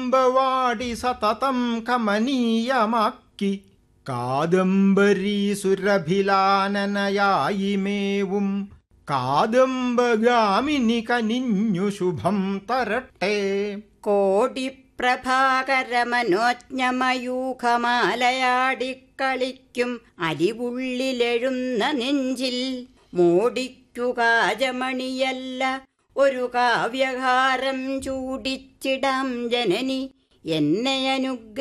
കാദംബവാടി സതതം കമനീയമാക്കി കാദംബരീ സുരഭിലാനനയായി മേവും കാദംബഗാമിനി കനിഞ്ഞു ശുഭം തരട്ടെ കോടിപ്രഭാകരമനോജ്ഞമയൂഖമാലയാടിക്കളിക്കും അരിവുള്ളിലെഴുന്ന നെഞ്ചിൽ മോടിക്കുകാജമണിയല്ല ഒരു കാവ്യഹാരം ചൂടിച്ചിടാം ജനനി എന്നെ അനുഗ്രഹിക്കും